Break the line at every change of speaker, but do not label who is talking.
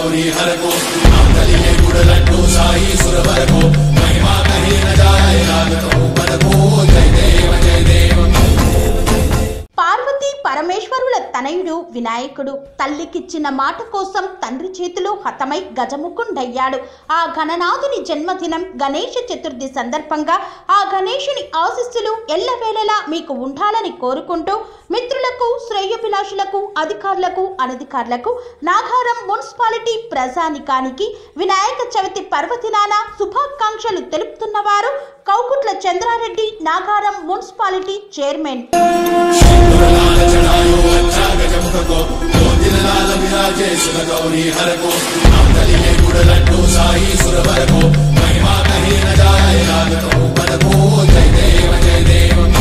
गौरी हर को नाम दलिए गुड़ लड्डू साई सुरवर को महिमा कहीं न जाए लागत हो पद को जय देव जय देव
పార్వతీ పరమేశ్వరుల తనయుడు వినాయకుడు తల్లికిచ్చిన మాట కోసం తండ్రి చేతిలో హతమై గజముకుండయ్యాడు ఆ గణనాథుని జన్మదినం గణేష చతుర్థి సందర్భంగా ఆ గణేషుని ఆశీస్సులు ఎల్లవేళలా మీకు ఉండాలని కోరుకుంటూ మిత్రులకు శ్రేయభిలాషులకు అధికారులకు అనధికారులకు నాగారం మున్సిపాలిటీ ప్రజానికానికి వినాయక చవితి పర్వదినాన శుభాకాంక్షలు తెలుపుతున్నవారు కౌకుట్ల చంద్రారెడ్డి నాగారం మున్సిపాలిటీ చైర్మన్
लाल चढ़ायो अच्छा गजमुख को दो दिन लाल विराजे सुर गौरी हर को नाम दलिए गुड़ लड्डू साई सुरवर को महिमा कहीं न जाए लागत हो पद को जय देव जय देव